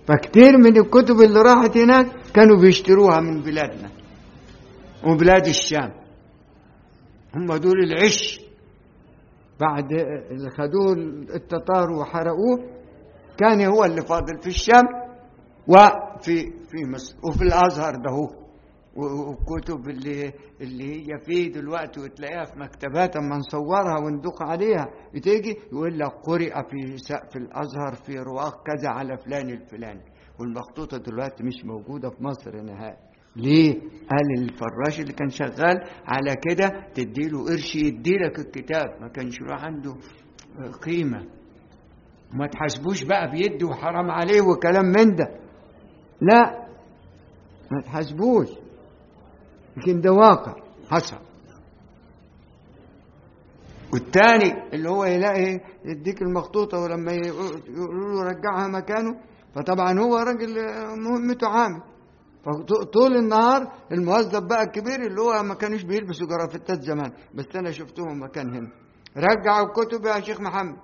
فكتير من الكتب اللي راحت هناك كانوا بيشتروها من بلادنا وبلاد الشام هم دول العش بعد اللي خدوه التتار وحرقوه كان هو اللي فاضل في الشام وفي في مصر وفي الازهر ده هو والكتب اللي اللي هي فيه دلوقتي وتلاقيها في مكتبات اما نصورها وندق عليها بتيجي يقول لك قرئ في سقف الازهر في رواق كذا على فلان الفلاني والمخطوطه دلوقتي مش موجوده في مصر نهائي ليه؟ قال الفراش اللي كان شغال على كده تديله قرش يديلك الكتاب ما كانش له عنده قيمه ما تحاسبوش بقى بيدي وحرام عليه وكلام من ده لا ما تحاسبوش لكن ده واقع حصل والتاني اللي هو يلاقي يديك المخطوطة ولما يقولوا له رجعها مكانه فطبعا هو راجل مهمته عامل فطول النهار الموظف بقى الكبير اللي هو ما كانوش بيلبسوا جرافتات زمان بس انا شفتهم مكان هنا رجعوا الكتب يا شيخ محمد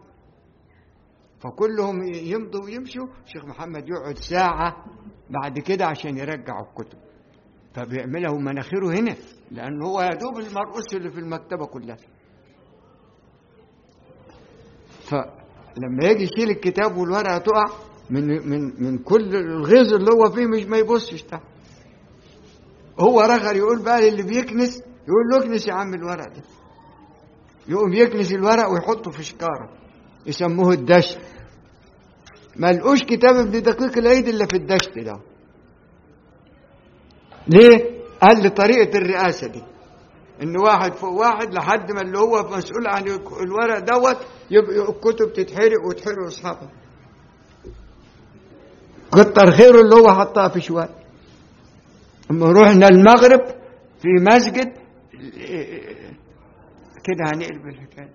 فكلهم يمضوا ويمشوا شيخ محمد يقعد ساعة بعد كده عشان يرجعوا الكتب فبيعملها مناخيره هنا لأنه هو يا دوب المرؤوس اللي في المكتبة كلها فلما يجي يشيل الكتاب والورقة تقع من من من كل الغيظ اللي هو فيه مش ما يبصش تحت هو رغر يقول بقى للي بيكنس يقول له اكنس يا عم الورق ده يقوم يكنس الورق ويحطه في شكاره يسموه الدشت ما لقوش كتاب ابن دقيق العيد الا في الدشت ده ليه قال لي طريقه الرئاسه دي ان واحد فوق واحد لحد ما اللي هو مسؤول عن الورق دوت يبقى الكتب تتحرق وتحرق اصحابها كتر خيره اللي هو حطها في شوال اما رحنا المغرب في مسجد كده هنقلب الحكايه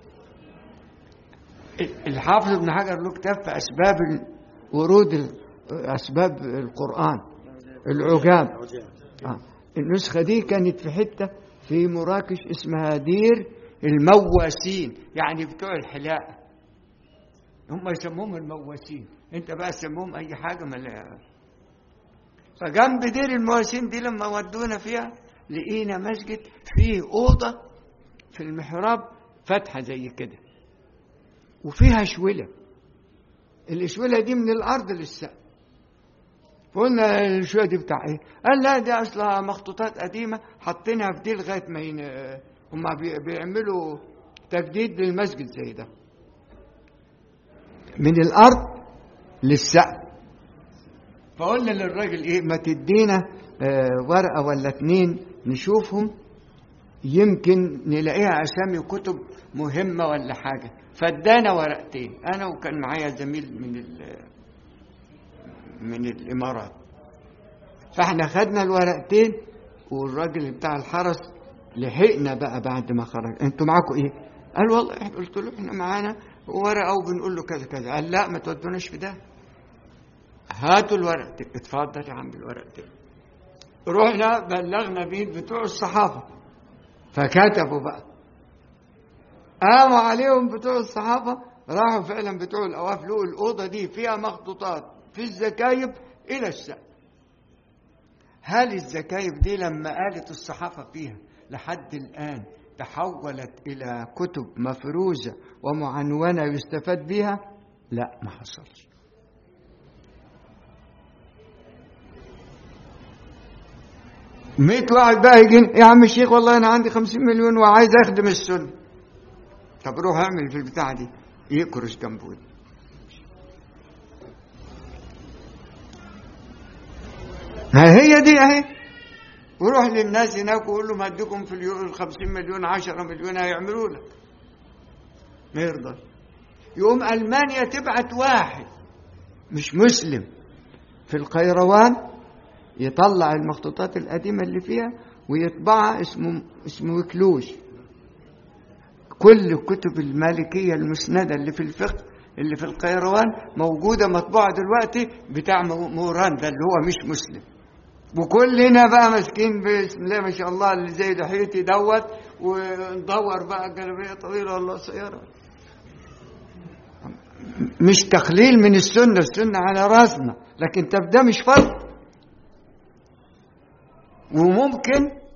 الحافظ ابن حجر له كتاب في اسباب ورود اسباب القران العجاب آه. النسخه دي كانت في حته في مراكش اسمها دير المواسين يعني بتوع الحلاقه هم يسموهم المواسين انت بقى سموهم اي حاجه ما فجنب دير المواسين دي لما ودونا فيها لقينا مسجد فيه اوضه في المحراب فتحه زي كده وفيها شوله الشوله دي من الارض للسقف فقلنا الشويه دي بتاع ايه قال لا دي اصلها مخطوطات قديمه حاطينها في دي لغايه ما ين... هم بيعملوا تجديد للمسجد زي ده من الارض للسقف فقلنا للراجل ايه ما تدينا آه ورقه ولا اتنين نشوفهم يمكن نلاقيها اسامي كتب مهمه ولا حاجه فادانا ورقتين انا وكان معايا زميل من من الامارات فاحنا خدنا الورقتين والراجل بتاع الحرس لحقنا بقى بعد ما خرج انتوا معاكم ايه قال والله احنا قلت له احنا معانا ورقه وبنقول له كذا كذا قال لا ما تودوناش في ده هاتوا الورقتين اتفضل يا عم الورقتين رحنا بلغنا بيه بتوع الصحافه فكتبوا بقى قاموا عليهم بتوع الصحافة راحوا فعلا بتوع الأواف لقوا الأوضة دي فيها مخطوطات في الزكايب إلى السقف هل الزكايب دي لما قالت الصحافة فيها لحد الآن تحولت إلى كتب مفروزة ومعنونة يستفاد بها لا ما حصلش مئة واحد بقى يجي يا عم الشيخ والله أنا عندي خمسين مليون وعايز أخدم السنة طب روح اعمل في البتاعة دي يكرش جنبه ها هي دي اهي وروح للناس هناك وقول لهم هديكم في اليوم ال 50 مليون 10 مليون هيعملوا لك ما يرضى يقوم المانيا تبعت واحد مش مسلم في القيروان يطلع المخطوطات القديمه اللي فيها ويطبعها اسمه اسمه وكلوش كل الكتب المالكيه المسنده اللي في الفقه اللي في القيروان موجوده مطبوعه دلوقتي بتاع موران ده اللي هو مش مسلم وكلنا بقى ماسكين بسم الله ما شاء الله اللي زي لحيتي دوت وندور بقى جلبيه طويله ولا قصيره مش تخليل من السنة السنة على راسنا لكن طب ده مش فرض وممكن